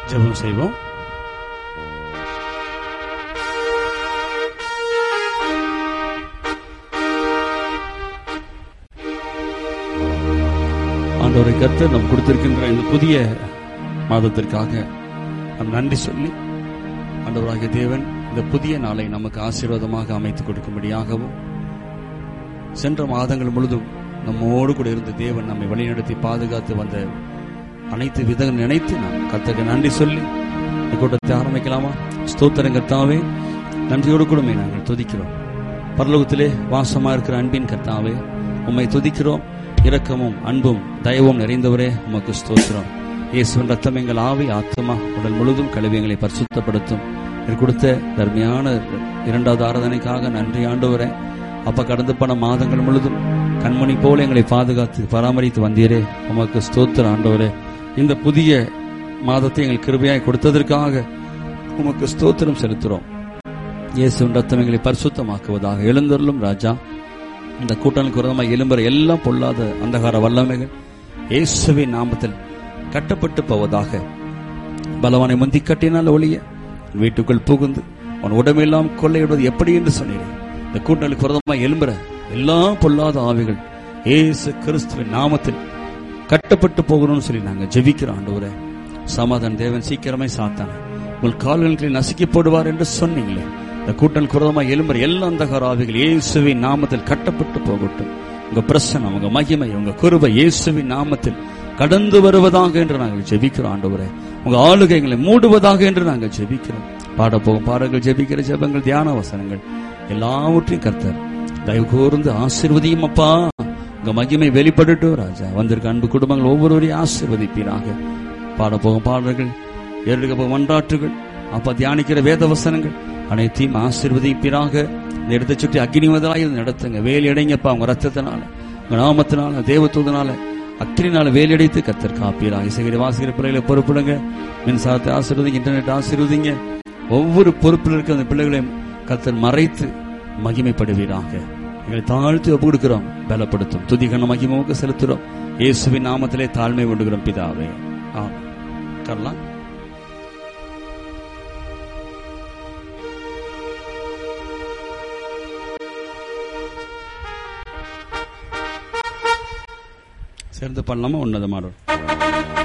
ஜெபம் செய்வோம் ஆண்டவரை கர்த்தர் நம் கொடுத்திருக்கின்ற இந்த புதிய மாதத்திற்காக நாம் நன்றி சொல்லி ஆண்டவராகிய தேவன் இந்த புதிய நாளை நமக்கு ஆசீர்வாதமாக அமைத்துக் கொடுக்கும்படியாகவும் சென்ற மாதங்கள் முழுதும் நம்மோடு கூட இருந்த தேவன் நம்மை வழிநடத்தி பாதுகாத்து வந்த அனைத்து விதங்கள் நினைத்து நாம் கர்த்தருக்கு நன்றி சொல்லி இந்த கூட்டத்தை ஆரம்பிக்கலாமா ஸ்தோத்திரங்கர்த்தாவே நன்றியோடு கூடமே நாங்கள் துதிக்கிறோம் பரலோகத்திலே வாசமா இருக்கிற அன்பின் கர்த்தாவே உம்மை துதிக்கிறோம் இரக்கமும் அன்பும் தயவும் நிறைந்தவரே உமக்கு ஸ்தோத்திரம் இயேசுவின் ரத்தம் எங்கள் ஆவி ஆத்மா உடல் முழுதும் கழுவி எங்களை பரிசுத்தப்படுத்தும் நீர் கொடுத்த தர்மையான இரண்டாவது ஆராதனைக்காக நன்றி ஆண்டவரே அப்ப கடந்து போன மாதங்கள் முழுதும் கண்மணி போல எங்களை பாதுகாத்து பராமரித்து வந்தீரே உமக்கு ஸ்தோத்திரம் ஆண்டவரே இந்த புதிய மாதத்தை எங்கள் கிருபையாய் கொடுத்ததற்காக உமக்கு ஸ்தோத்திரம் செலுத்துறோம் இயேசுவின் ரத்தம் எங்களை பரிசுத்தமாக்குவதாக எழுந்தருளும் ராஜா இந்த கூட்டலுக்கு விரோதமாக எழும்புற எல்லாம் பொல்லாத அந்தகார வல்லமைகள் இயேசுவின் நாமத்தில் கட்டப்பட்டு போவதாக பலவானை முந்தி கட்டினால் ஒளிய வீட்டுக்குள் புகுந்து அவன் உடம்பெல்லாம் கொள்ளையிடுவது எப்படி என்று சொன்னீரே இந்த கூட்டலுக்கு விரோதமாக எழும்புற எல்லா பொல்லாத ஆவிகள் இயேசு கிறிஸ்துவின் நாமத்தில் கட்டப்பட்டு போகணும்னு சொல்லி நாங்க ஜெபிக்கிறோம் ஆண்டவரே சமாதான தேவன் சீக்கிரமே சாத்தான உங்கள் கால்களுக்கு நசுக்கி போடுவார் என்று சொன்னீங்களே இந்த கூட்டல் குரதமாக எலும்புற எல்லா அந்தகார ஆவிகள் இயேசுவின் நாமத்தில் கட்டப்பட்டு போகட்டும் உங்க பிரசனம் உங்க மகிமை உங்க குருபை இயேசுவின் நாமத்தில் கடந்து வருவதாக என்று நாங்கள் ஜெபிக்கிறோம் ஆண்டவரே உங்க ஆளுகை எங்களை மூடுவதாக என்று நாங்கள் ஜெபிக்கிறோம் பாட போகும் பாடங்கள் ஜெபிக்கிற ஜெபங்கள் தியான வசனங்கள் எல்லாவற்றையும் கர்த்தர் தயவு கூர்ந்து ஆசிர்வதியும் அப்பா உங்க மகிமை வெளிப்படட்டும் ராஜா வந்திருக்க அன்பு குடும்பங்கள் ஒவ்வொருவரையும் ஆசிர்வதிப்பீராக பாட போகும் பாடல்கள் ஏறுக போகும் மன்றாற்றுகள் அப்பா தியானிக்கிற வேத வசனங்கள் அனைத்தையும் ஆசிர்வதிப்பீராக இந்த இடத்தை சுற்றி அக்னி முதலாக நடத்துங்க வேலி அடைங்கப்பா உங்க ரத்தத்தினால உங்க நாமத்தினால தேவத்தூதனால அக்கினினால வேலையடைத்து கத்தர் காப்பீராக இசைகிற வாசிக்கிற பிள்ளைகளை பொறுப்பிடுங்க மின்சாரத்தை ஆசீர்வதிங்க இன்டர்நெட் ஆசீர்வதிங்க ஒவ்வொரு பொறுப்பில் இருக்க அந்த பிள்ளைகளை கத்தர் மறைத்து மகிமைப்படுவீராக எங்களை தாழ்த்தி ஒப்பு கொடுக்கிறோம் பலப்படுத்தும் துதிகன மகிமுக செலுத்துறோம் இயேசுவின் நாமத்திலே தாழ்மை கொண்டுகிறோம் பிதாவே ஆம் கரலாம் சேர்ந்து பண்ணலாமா உன்னதமானோர்